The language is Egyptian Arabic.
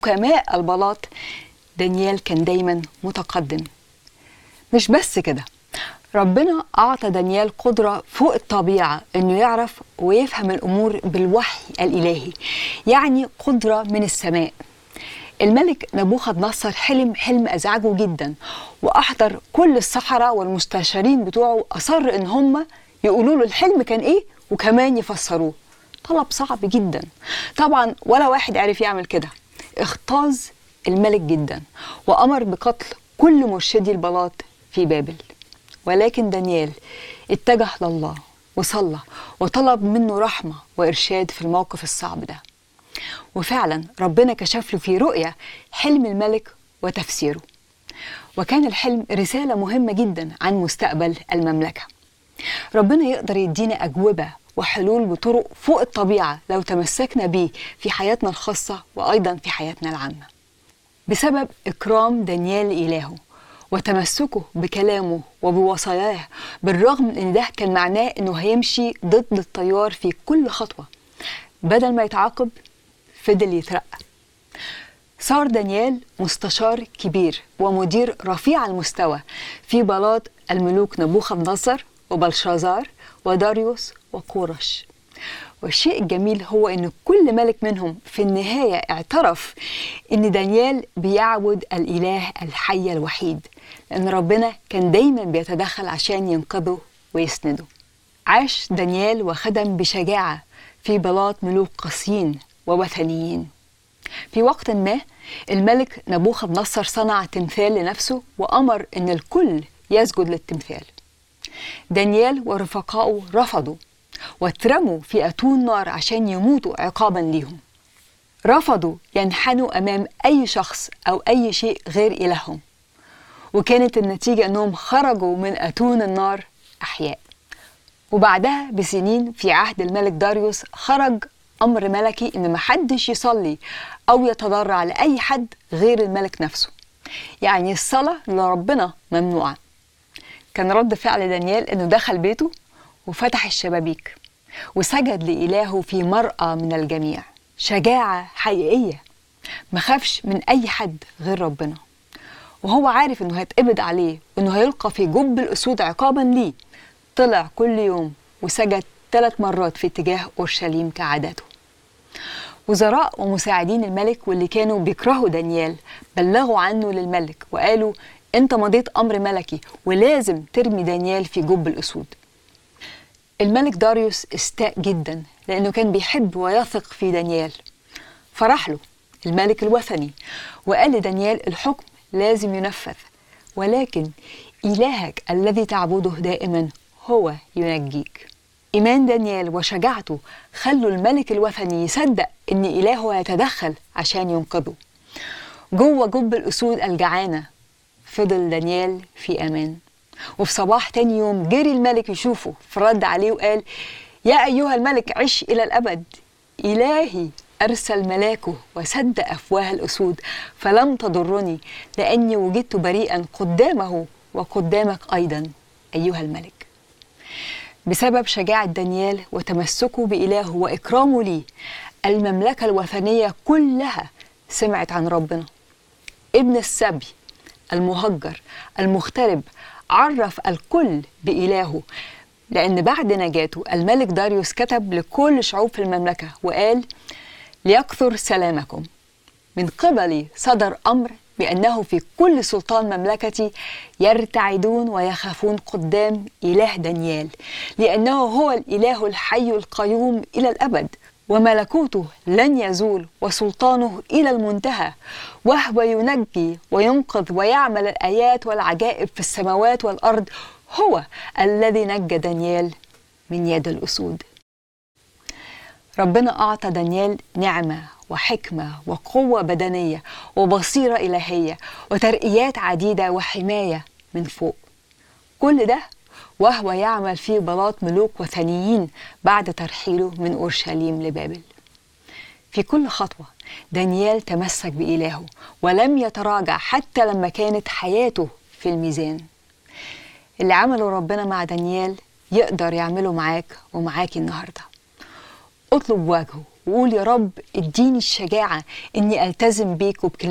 حكماء البلاط دانيال كان دايما متقدم مش بس كده ربنا أعطى دانيال قدرة فوق الطبيعة إنه يعرف ويفهم الأمور بالوحي الإلهي يعني قدرة من السماء الملك نبوخذ نصر حلم حلم أزعجه جدا وأحضر كل السحرة والمستشارين بتوعه أصر إن هم يقولوا له الحلم كان إيه وكمان يفسروه طلب صعب جدا طبعا ولا واحد عرف يعمل كده اغتاظ الملك جدا وأمر بقتل كل مرشدي البلاط في بابل ولكن دانيال اتجه لله وصلى وطلب منه رحمة وإرشاد في الموقف الصعب ده وفعلا ربنا كشف له في رؤية حلم الملك وتفسيره وكان الحلم رسالة مهمة جدا عن مستقبل المملكة ربنا يقدر يدينا أجوبة وحلول بطرق فوق الطبيعة لو تمسكنا بيه في حياتنا الخاصة وأيضا في حياتنا العامة بسبب إكرام دانيال لإلهه وتمسكه بكلامه وبوصاياه بالرغم من ان ده كان معناه انه هيمشي ضد التيار في كل خطوه بدل ما يتعاقب فضل يترقى صار دانيال مستشار كبير ومدير رفيع المستوى في بلاط الملوك نبوخذ نصر وبلشازار وداريوس وقورش والشيء الجميل هو ان كل ملك منهم في النهايه اعترف ان دانيال بيعبد الاله الحي الوحيد لان ربنا كان دايما بيتدخل عشان ينقذه ويسنده عاش دانيال وخدم بشجاعه في بلاط ملوك قاسيين ووثنيين في وقت ما الملك نبوخذ نصر صنع تمثال لنفسه وامر ان الكل يسجد للتمثال دانيال ورفقائه رفضوا واترموا في أتون نار عشان يموتوا عقابا ليهم رفضوا ينحنوا أمام أي شخص أو أي شيء غير إلههم وكانت النتيجة أنهم خرجوا من أتون النار أحياء وبعدها بسنين في عهد الملك داريوس خرج أمر ملكي إن محدش يصلي أو يتضرع لأي حد غير الملك نفسه يعني الصلاة لربنا ممنوعة كان رد فعل دانيال إنه دخل بيته وفتح الشبابيك وسجد لإلهه في مرأى من الجميع شجاعة حقيقية ما خافش من أي حد غير ربنا وهو عارف إنه هيتقبض عليه وإنه هيلقى في جب الأسود عقابا ليه طلع كل يوم وسجد ثلاث مرات في اتجاه أورشليم كعادته وزراء ومساعدين الملك واللي كانوا بيكرهوا دانيال بلغوا عنه للملك وقالوا انت مضيت امر ملكي ولازم ترمي دانيال في جب الاسود الملك داريوس استاء جدا لأنه كان بيحب ويثق في دانيال فرح له الملك الوثني وقال لدانيال الحكم لازم ينفذ ولكن إلهك الذي تعبده دائما هو ينجيك إيمان دانيال وشجاعته خلوا الملك الوثني يصدق إن إلهه هيتدخل عشان ينقذه جوه جب الأسود الجعانة فضل دانيال في أمان وفي صباح تاني يوم جري الملك يشوفه فرد عليه وقال يا أيها الملك عش إلى الأبد إلهي أرسل ملاكه وسد أفواه الأسود فلم تضرني لأني وجدت بريئا قدامه وقدامك أيضا أيها الملك بسبب شجاعة دانيال وتمسكه بإلهه وإكرامه ليه المملكة الوثنية كلها سمعت عن ربنا ابن السبي المهجر المغترب عرف الكل بإلهه لأن بعد نجاته الملك داريوس كتب لكل شعوب في المملكة وقال ليكثر سلامكم من قبلي صدر أمر بأنه في كل سلطان مملكتي يرتعدون ويخافون قدام إله دانيال لأنه هو الإله الحي القيوم إلى الأبد وملكوته لن يزول وسلطانه إلى المنتهى وهو ينجي وينقذ ويعمل الآيات والعجائب في السماوات والأرض هو الذي نجى دانيال من يد الأسود ربنا أعطى دانيال نعمة وحكمة وقوة بدنية وبصيرة إلهية وترقيات عديدة وحماية من فوق كل ده وهو يعمل في بلاط ملوك وثنيين بعد ترحيله من أورشليم لبابل في كل خطوة دانيال تمسك بإلهه ولم يتراجع حتى لما كانت حياته في الميزان اللي عمله ربنا مع دانيال يقدر يعمله معاك ومعاكي النهارده اطلب وجهه وقول يا رب اديني الشجاعة إني ألتزم بيك وبكلمتك